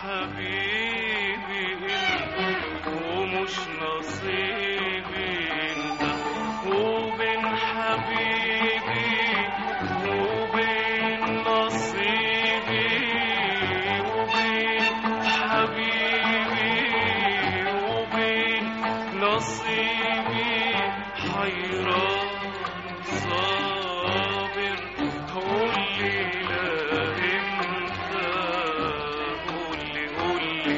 حبيبي انت ومش نصيبي انت وبين حبيبي وبين نصيبي وبين حبيبي وبين نصيبي حيران صابر قولي لا امتى قولي قولي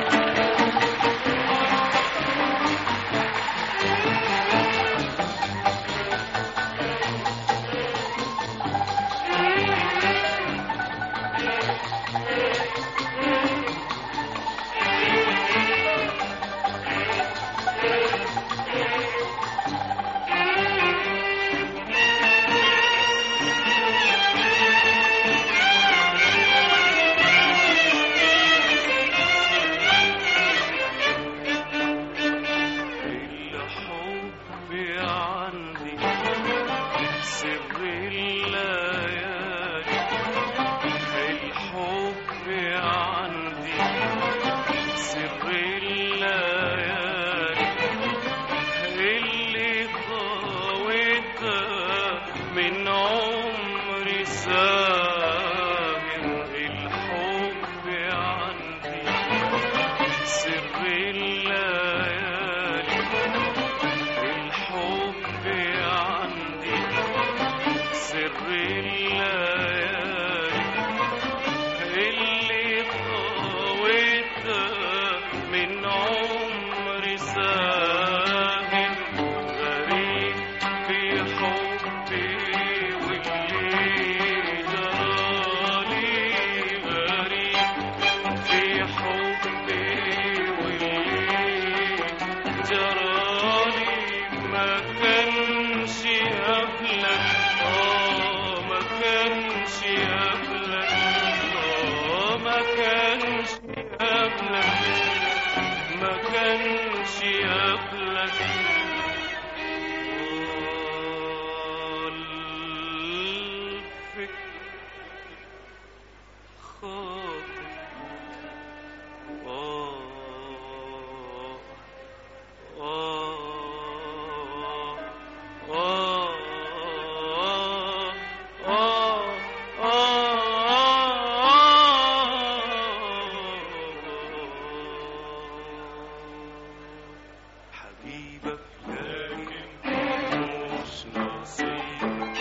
الحب عندي سر الليالي الحب عندي سر الليالي اللي طويتها من عمري ساهم الحب عندي سر الليالي الحب عندي سر الليالي اللي طويتها من عمري ساهم غريب في حبي واللي جرالي غريب في حبي واللي جرالي ما كانش قبلك اه ما كانش قبلك اه ما كانش قبلك ما كانش قبلك قلبك خاطر حبيبك لكن مش نصيبك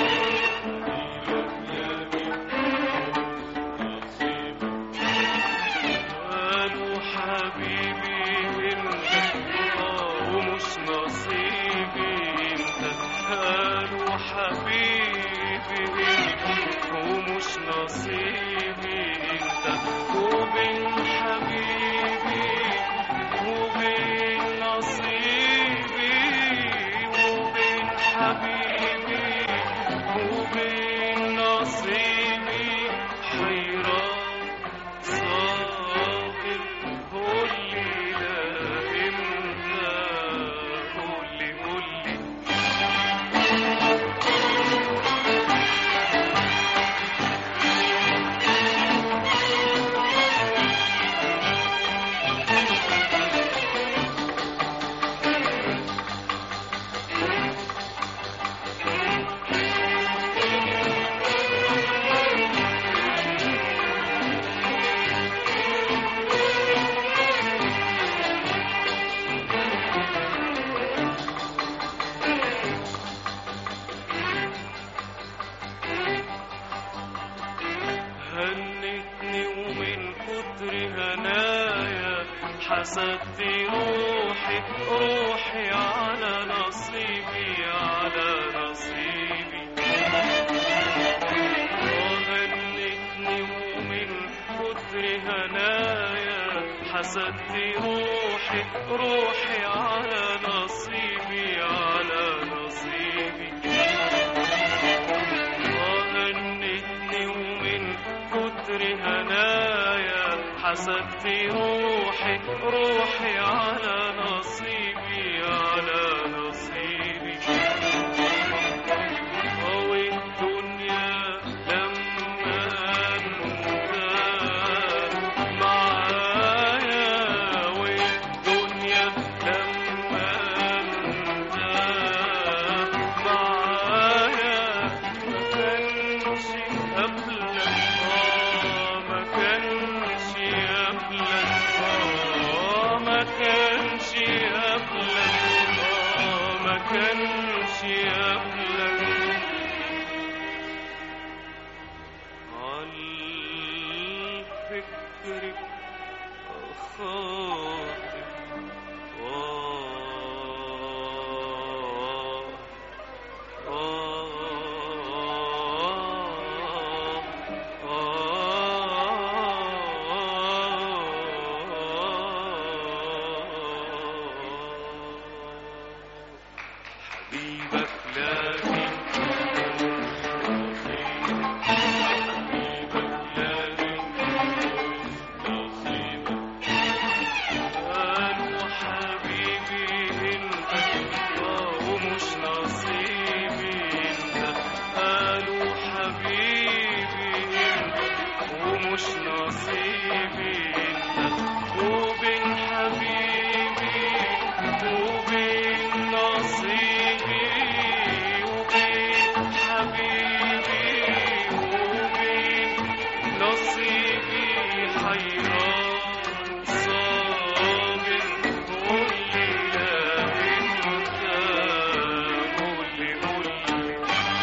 حبيبك لكن نصيبك قالوا حبيبي انت اه ومش نصيبي انت قالوا حبيبي انت ومش نصيبي انت وبين حبيبي وبين نصيبي وبين حبيبي وبين نصيبي حيران صابر قولي لا امتى قولي قولي هنتني ومن كتر هنايا حسدت روحي روحي على نصيبي على نصيبي هنتني ومن كتر هنايا حسدت روحي روحي على نصيبي على نصيبي وهنتني ومن كتر هنايا حسدت روحي روحي على نصيبي على نصيبي والدنيا لما انت معايا فكري خاطر آه حبيبك لكن حبيبك لكن نصيبك قالوا حبيبي انت اه ومش نصيبي انت قالوا حبيبي انت ومش نصيبي انت وبين حبيبي وبين نصيبي وبين حبيبي وبين نصيبي حيران صابر قول لي لا انت قول لي قول لي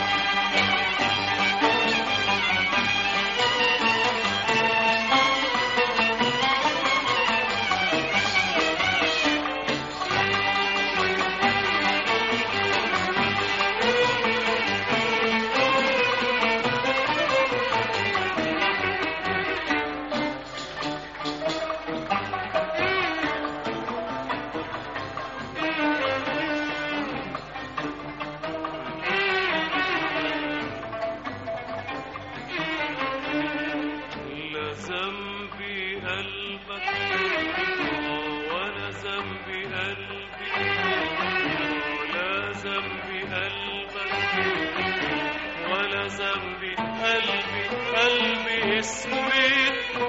لا ذنبي قلبك ولا ذنبي قلبي ولا ذنبي قلبك ولا ذنبي قلبي قلبي اسمي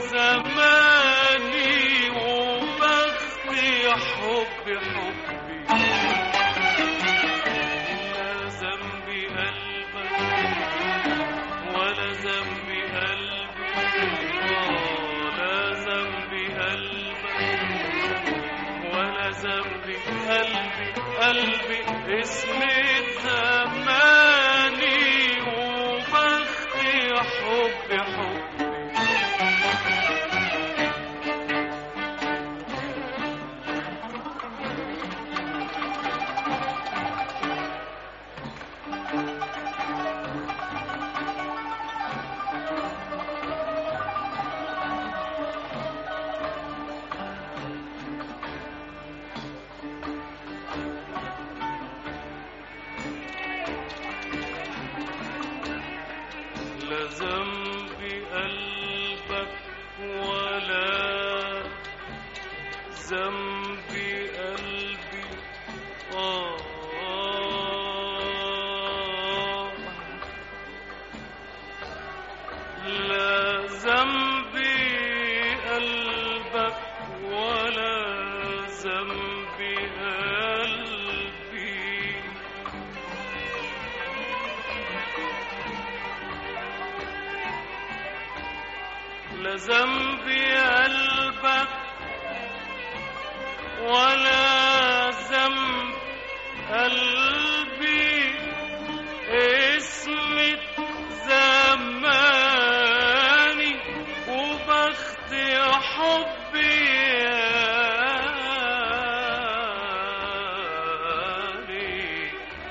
زماني وبختي حبي حبي لا ذنبي قلبك ولا ذنبي قلبي ولا ذنبي قلبك ولا ذنبي قلبي قلبي اسمي زماني وبختي حبي حبي لا ذنبي قلبك ولا ذنبي قلبي آه لا ذنبي قلبك ولا ذنبي قلبي لا ذنبي قلبك ولا ذنب قلبي اسمك زماني وبختي حبي يالي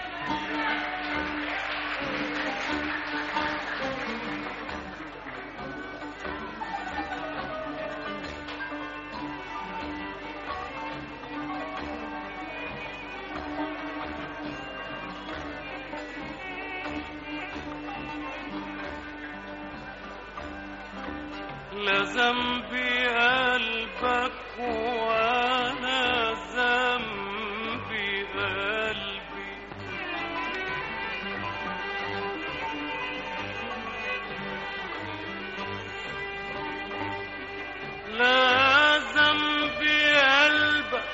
لا ذنبي قلبك ولا ذنبي قلبي لا ذنبي قلبك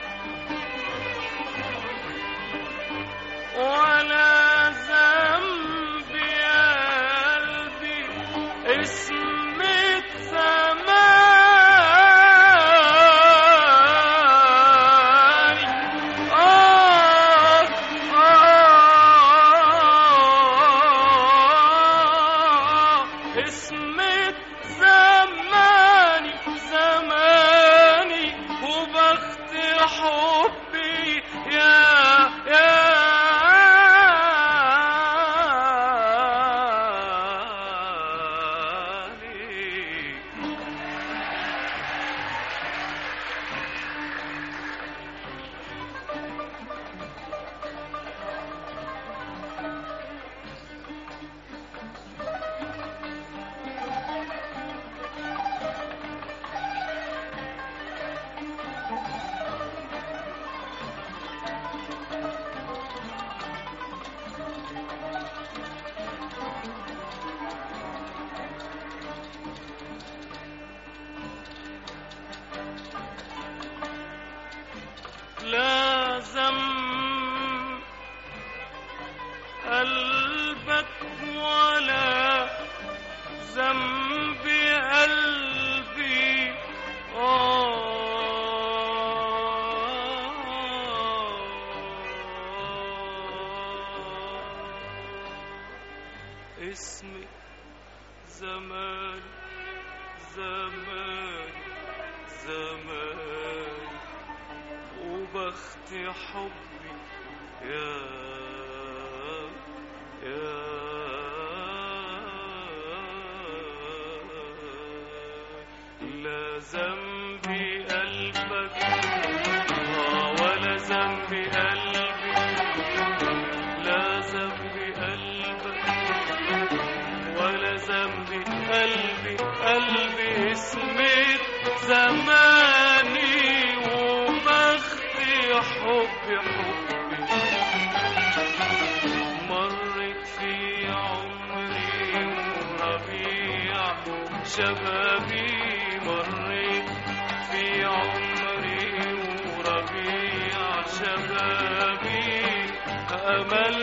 ولا ذنبي قلبي اسمك زماني آه آه اسمك زماني زماني اسمي زمان زمان زمان وبختي حبي يا يا لا ذنبي قلبك آه ولا ذنبي قلبي لا ذنبي قلبك ولا ذنبي قلبي قلبي اسمك زماني وبختي حبي حبي مرت في عمري وربيع شبابي مريت في عمري وربيع شبابي أمل